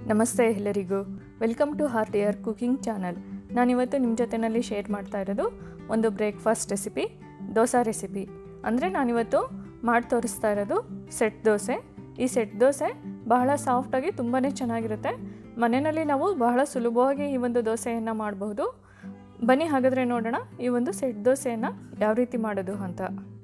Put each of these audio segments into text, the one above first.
ನಮಸ್ತೆ ಎಲ್ಲರಿಗೂ welcome to heart air cooking channel ನಾನಿವತ್ತು ನಿಮ್ಮ ಜೊತೆಯಲ್ಲಿ ಶೇರ್ ಮಾಡ್ತಾ ಇರೋದು ಒಂದು ಬ್ರೇಕ್ಫಾಸ್ಟ್ ರೆಸಿಪಿ ದೋಸೆ ರೆಸಿಪಿ ಅಂದರೆ ನಾನಿವತ್ತು ಮಾಡಿ ತೋರಿಸ್ತಾ ಇರೋದು ಸೆಟ್ ದೋಸೆ ಈ ಸೆಟ್ ದೋಸೆ ಬಹಳ ಸಾಫ್ಟಾಗಿ ತುಂಬಾ ಚೆನ್ನಾಗಿರುತ್ತೆ ಮನೆಯಲ್ಲಿ ನಾವು ಬಹಳ ಸುಲಭವಾಗಿ ಈ ಒಂದು ದೋಸೆಯನ್ನು ಮಾಡಬಹುದು ಬನ್ನಿ ಹಾಗಾದರೆ ನೋಡೋಣ ಈ ಒಂದು ಸೆಟ್ ದೋಸೆಯನ್ನು ಯಾವ ರೀತಿ ಮಾಡೋದು ಅಂತ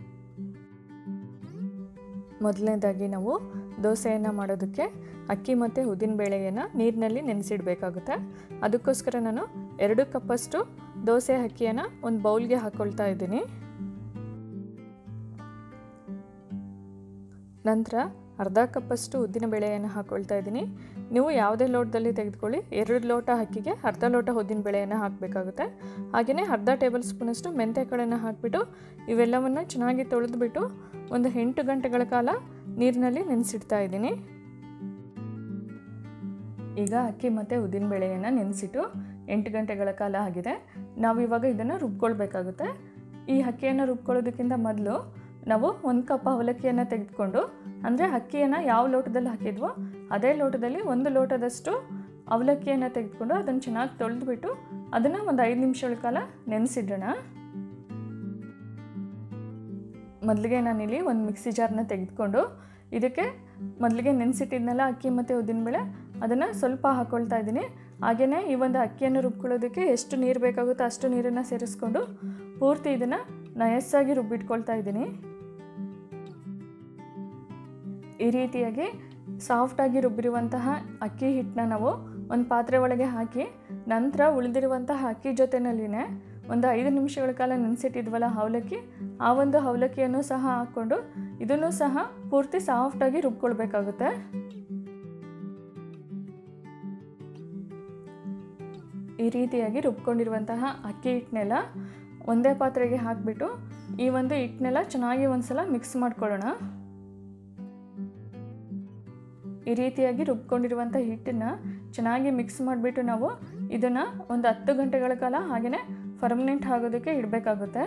ಮೊದಲನೇದಾಗಿ ನಾವು ದೋಸೆಯನ್ನು ಮಾಡೋದಕ್ಕೆ ಅಕ್ಕಿ ಮತ್ತು ಉದ್ದಿನಬೇಳೆಯನ್ನು ನೀರಿನಲ್ಲಿ ನೆನೆಸಿಡಬೇಕಾಗುತ್ತೆ ಅದಕ್ಕೋಸ್ಕರ ನಾನು ಎರಡು ಕಪ್ಪಷ್ಟು ದೋಸೆ ಅಕ್ಕಿಯನ್ನು ಒಂದು ಬೌಲ್ಗೆ ಹಾಕ್ಕೊಳ್ತಾ ಇದ್ದೀನಿ ನಂತರ ಅರ್ಧ ಕಪ್ಪಷ್ಟು ಉದ್ದಿನ ಬೇಳೆಯನ್ನು ಹಾಕ್ಕೊಳ್ತಾ ಇದ್ದೀನಿ ನೀವು ಯಾವುದೇ ಲೋಟದಲ್ಲಿ ತೆಗೆದುಕೊಳ್ಳಿ ಎರಡು ಲೋಟ ಅಕ್ಕಿಗೆ ಅರ್ಧ ಲೋಟ ಉದ್ದಿನ ಬೇಳೆಯನ್ನು ಹಾಕಬೇಕಾಗುತ್ತೆ ಹಾಗೆಯೇ ಅರ್ಧ ಟೇಬಲ್ ಸ್ಪೂನಷ್ಟು ಮೆಂತ್ಯಕಾಳನ್ನು ಹಾಕಿಬಿಟ್ಟು ಇವೆಲ್ಲವನ್ನು ಚೆನ್ನಾಗಿ ತೊಳೆದುಬಿಟ್ಟು ಒಂದು ಎಂಟು ಗಂಟೆಗಳ ಕಾಲ ನೀರಿನಲ್ಲಿ ನೆನೆಸಿಡ್ತಾ ಇದ್ದೀನಿ ಈಗ ಅಕ್ಕಿ ಮತ್ತು ಉದ್ದಿನ ಬೇಳೆಯನ್ನು ನೆನೆಸಿಟ್ಟು ಎಂಟು ಗಂಟೆಗಳ ಕಾಲ ಆಗಿದೆ ನಾವು ಇವಾಗ ಇದನ್ನು ರುಬ್ಕೊಳ್ಬೇಕಾಗುತ್ತೆ ಈ ಅಕ್ಕಿಯನ್ನು ರುಬ್ಕೊಳ್ಳೋದಕ್ಕಿಂತ ಮೊದಲು ನಾವು ಒಂದು ಕಪ್ ಅವಲಕ್ಕಿಯನ್ನು ತೆಗೆದುಕೊಂಡು ಅಂದರೆ ಅಕ್ಕಿಯನ್ನು ಯಾವ ಲೋಟದಲ್ಲಿ ಹಾಕಿದ್ವೋ ಅದೇ ಲೋಟದಲ್ಲಿ ಒಂದು ಲೋಟದಷ್ಟು ಅವಲಕ್ಕಿಯನ್ನು ತೆಗೆದುಕೊಂಡು ಅದನ್ನು ಚೆನ್ನಾಗಿ ತೊಳೆದ್ಬಿಟ್ಟು ಅದನ್ನು ಒಂದು ಐದು ನಿಮಿಷಗಳ ಕಾಲ ನೆನೆಸಿಡೋಣ ಮೊದಲಿಗೆ ನಾನಿಲ್ಲಿ ಒಂದು ಮಿಕ್ಸಿ ಜಾರನ್ನ ತೆಗೆದುಕೊಂಡು ಇದಕ್ಕೆ ಮೊದಲಿಗೆ ನೆನೆಸಿಟ್ಟಿದ್ನಲ್ಲ ಅಕ್ಕಿ ಮತ್ತು ಉದ್ದಿನಬೇಳೆ ಅದನ್ನು ಸ್ವಲ್ಪ ಹಾಕ್ಕೊಳ್ತಾ ಇದ್ದೀನಿ ಹಾಗೆಯೇ ಈ ಒಂದು ಅಕ್ಕಿಯನ್ನು ರುಬ್ಕೊಳ್ಳೋದಕ್ಕೆ ಎಷ್ಟು ನೀರು ಬೇಕಾಗುತ್ತೋ ಅಷ್ಟು ನೀರನ್ನು ಸೇರಿಸ್ಕೊಂಡು ಪೂರ್ತಿ ಇದನ್ನು ನಯಸ್ಸಾಗಿ ರುಬ್ಬಿಟ್ಕೊಳ್ತಾ ಇದ್ದೀನಿ ಈ ರೀತಿಯಾಗಿ ಸಾಫ್ಟಾಗಿ ರುಬ್ಬಿರುವಂತಹ ಅಕ್ಕಿ ಹಿಟ್ಟನ್ನ ನಾವು ಒಂದು ಪಾತ್ರೆ ಒಳಗೆ ಹಾಕಿ ನಂತರ ಉಳಿದಿರುವಂತಹ ಅಕ್ಕಿ ಜೊತೆಯಲ್ಲಿನೇ ಒಂದು ಐದು ನಿಮಿಷಗಳ ಕಾಲ ನೆನೆಸಿಟ್ಟಿದ್ವಲ್ಲ ಅವಲಕ್ಕಿ ಆ ಒಂದು ಅವಲಕ್ಕಿಯನ್ನು ಸಹ ಹಾಕ್ಕೊಂಡು ಇದನ್ನು ಸಹ ಪೂರ್ತಿ ಸಾಫ್ಟಾಗಿ ರುಬ್ಕೊಳ್ಬೇಕಾಗುತ್ತೆ ಈ ರೀತಿಯಾಗಿ ರುಬ್ಕೊಂಡಿರುವಂತಹ ಅಕ್ಕಿ ಹಿಟ್ಟನ್ನೆಲ್ಲ ಒಂದೇ ಪಾತ್ರೆಗೆ ಹಾಕಿಬಿಟ್ಟು ಈ ಒಂದು ಹಿಟ್ಟನ್ನೆಲ್ಲ ಚೆನ್ನಾಗಿ ಒಂದ್ಸಲ ಮಿಕ್ಸ್ ಮಾಡ್ಕೊಳ್ಳೋಣ ಈ ರೀತಿಯಾಗಿ ರುಬ್ಕೊಂಡಿರುವಂಥ ಹಿಟ್ಟನ್ನು ಚೆನ್ನಾಗಿ ಮಿಕ್ಸ್ ಮಾಡಿಬಿಟ್ಟು ನಾವು ಇದನ್ನು ಒಂದು ಹತ್ತು ಗಂಟೆಗಳ ಕಾಲ ಹಾಗೆಯೇ ಪರ್ಮನೆಂಟ್ ಆಗೋದಕ್ಕೆ ಇಡಬೇಕಾಗುತ್ತೆ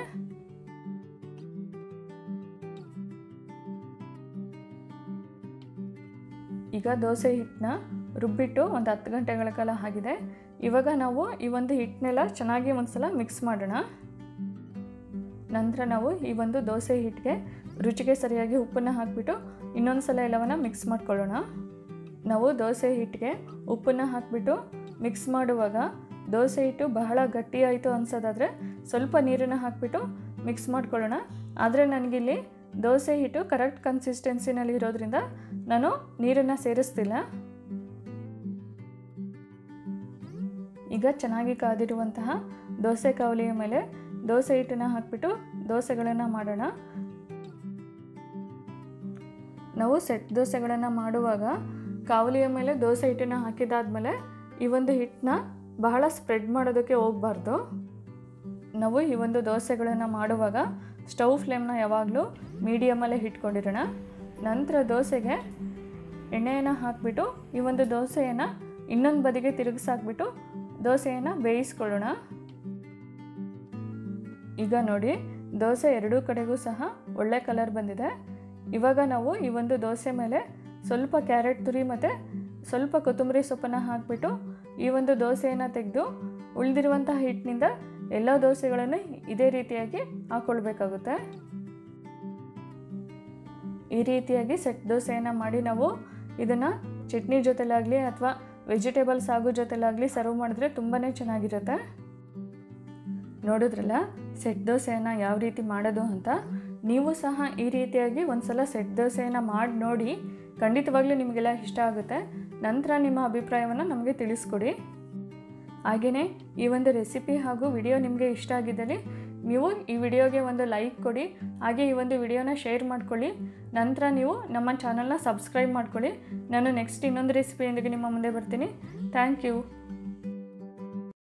ಈಗ ದೋಸೆ ಹಿಟ್ಟನ್ನ ರುಬ್ಬಿಟ್ಟು ಒಂದು ಹತ್ತು ಗಂಟೆಗಳ ಕಾಲ ಆಗಿದೆ ಇವಾಗ ನಾವು ಈ ಒಂದು ಹಿಟ್ಟನ್ನೆಲ್ಲ ಚೆನ್ನಾಗಿ ಒಂದು ಸಲ ಮಿಕ್ಸ್ ಮಾಡೋಣ ನಂತರ ನಾವು ಈ ಒಂದು ದೋಸೆ ಹಿಟ್ಟಿಗೆ ರುಚಿಗೆ ಸರಿಯಾಗಿ ಉಪ್ಪನ್ನು ಹಾಕಿಬಿಟ್ಟು ಇನ್ನೊಂದು ಸಲ ಎಲ್ಲವನ್ನು ಮಿಕ್ಸ್ ಮಾಡ್ಕೊಳ್ಳೋಣ ನಾವು ದೋಸೆ ಹಿಟ್ಟಿಗೆ ಉಪ್ಪನ್ನು ಹಾಕಿಬಿಟ್ಟು ಮಿಕ್ಸ್ ಮಾಡುವಾಗ ದೋಸೆ ಹಿಟ್ಟು ಬಹಳ ಗಟ್ಟಿಯಾಯಿತು ಅನ್ಸೋದಾದರೆ ಸ್ವಲ್ಪ ನೀರನ್ನು ಹಾಕಿಬಿಟ್ಟು ಮಿಕ್ಸ್ ಮಾಡ್ಕೊಳ್ಳೋಣ ಆದರೆ ನನಗಿಲ್ಲಿ ದೋಸೆ ಹಿಟ್ಟು ಕರೆಕ್ಟ್ ಕನ್ಸಿಸ್ಟೆನ್ಸಿನಲ್ಲಿ ಇರೋದ್ರಿಂದ ನಾನು ನೀರನ್ನು ಸೇರಿಸ್ತಿಲ್ಲ ಈಗ ಚೆನ್ನಾಗಿ ಕಾದಿರುವಂತಹ ದೋಸೆ ಕಾವಲಿಯ ಮೇಲೆ ದೋಸೆ ಹಿಟ್ಟನ್ನು ಹಾಕಿಬಿಟ್ಟು ದೋಸೆಗಳನ್ನು ಮಾಡೋಣ ನಾವು ಸೆಟ್ ದೋಸೆಗಳನ್ನು ಮಾಡುವಾಗ ಕಾವಲಿಯ ಮೇಲೆ ದೋಸೆ ಹಿಟ್ಟನ್ನು ಹಾಕಿದಾದ್ಮೇಲೆ ಈ ಒಂದು ಹಿಟ್ಟನ್ನ ಬಹಳ ಸ್ಪ್ರೆಡ್ ಮಾಡೋದಕ್ಕೆ ಹೋಗಬಾರ್ದು ನಾವು ಈ ಒಂದು ದೋಸೆಗಳನ್ನು ಮಾಡುವಾಗ ಸ್ಟವ್ ಫ್ಲೇಮ್ನ ಯಾವಾಗಲೂ ಮೀಡಿಯಮಲ್ಲೇ ಇಟ್ಕೊಂಡಿರೋಣ ನಂತರ ದೋಸೆಗೆ ಎಣ್ಣೆಯನ್ನು ಹಾಕಿಬಿಟ್ಟು ಈ ಒಂದು ದೋಸೆಯನ್ನು ಇನ್ನೊಂದು ಬದಿಗೆ ತಿರುಗಿಸಾಕ್ಬಿಟ್ಟು ದೋಸೆಯನ್ನು ಬೇಯಿಸ್ಕೊಳ್ಳೋಣ ಈಗ ನೋಡಿ ದೋಸೆ ಎರಡೂ ಕಡೆಗೂ ಸಹ ಒಳ್ಳೆ ಕಲರ್ ಬಂದಿದೆ ಇವಾಗ ನಾವು ಈ ಒಂದು ದೋಸೆ ಮೇಲೆ ಸ್ವಲ್ಪ ಕ್ಯಾರೆಟ್ ತುರಿ ಮತ್ತು ಸ್ವಲ್ಪ ಕೊತ್ತಂಬರಿ ಸೊಪ್ಪನ್ನು ಹಾಕಿಬಿಟ್ಟು ಈ ಒಂದು ದೋಸೆಯನ್ನು ತೆಗೆದು ಉಳಿದಿರುವಂತಹ ಹಿಟ್ಟಿನಿಂದ ಎಲ್ಲ ದೋಸೆಗಳನ್ನು ಇದೇ ರೀತಿಯಾಗಿ ಹಾಕ್ಕೊಳ್ಬೇಕಾಗುತ್ತೆ ಈ ರೀತಿಯಾಗಿ ಸೆಟ್ ದೋಸೆಯನ್ನು ಮಾಡಿ ನಾವು ಇದನ್ನು ಚಟ್ನಿ ಜೊತೆಲಾಗಲಿ ಅಥವಾ ವೆಜಿಟೇಬಲ್ಸ್ ಆಗೋ ಜೊತೆಲಾಗಲಿ ಸರ್ವ್ ಮಾಡಿದ್ರೆ ತುಂಬಾ ಚೆನ್ನಾಗಿರುತ್ತೆ ನೋಡಿದ್ರಲ್ಲ ಸೆಟ್ ದೋಸೆಯನ್ನು ಯಾವ ರೀತಿ ಮಾಡೋದು ಅಂತ ನೀವು ಸಹ ಈ ರೀತಿಯಾಗಿ ಒಂದು ಸಲ ಸೆಟ್ ದೋಸೆಯನ್ನು ಮಾಡಿ ನೋಡಿ ಖಂಡಿತವಾಗ್ಲೂ ನಿಮಗೆಲ್ಲ ಇಷ್ಟ ಆಗುತ್ತೆ ನಂತರ ನಿಮ್ಮ ಅಭಿಪ್ರಾಯವನ್ನು ನಮಗೆ ತಿಳಿಸ್ಕೊಡಿ ಹಾಗೆಯೇ ಈ ಒಂದು ರೆಸಿಪಿ ಹಾಗೂ ವಿಡಿಯೋ ನಿಮಗೆ ಇಷ್ಟ ಆಗಿದ್ದಲ್ಲಿ ನೀವು ಈ ವಿಡಿಯೋಗೆ ಒಂದು ಲೈಕ್ ಕೊಡಿ ಹಾಗೆ ಈ ಒಂದು ವಿಡಿಯೋನ ಶೇರ್ ಮಾಡ್ಕೊಳ್ಳಿ ನಂತರ ನೀವು ನಮ್ಮ ಚಾನಲ್ನ ಸಬ್ಸ್ಕ್ರೈಬ್ ಮಾಡ್ಕೊಳ್ಳಿ ನಾನು ನೆಕ್ಸ್ಟ್ ಇನ್ನೊಂದು ರೆಸಿಪಿಯೊಂದಿಗೆ ನಿಮ್ಮ ಮುಂದೆ ಬರ್ತೀನಿ ಥ್ಯಾಂಕ್ ಯು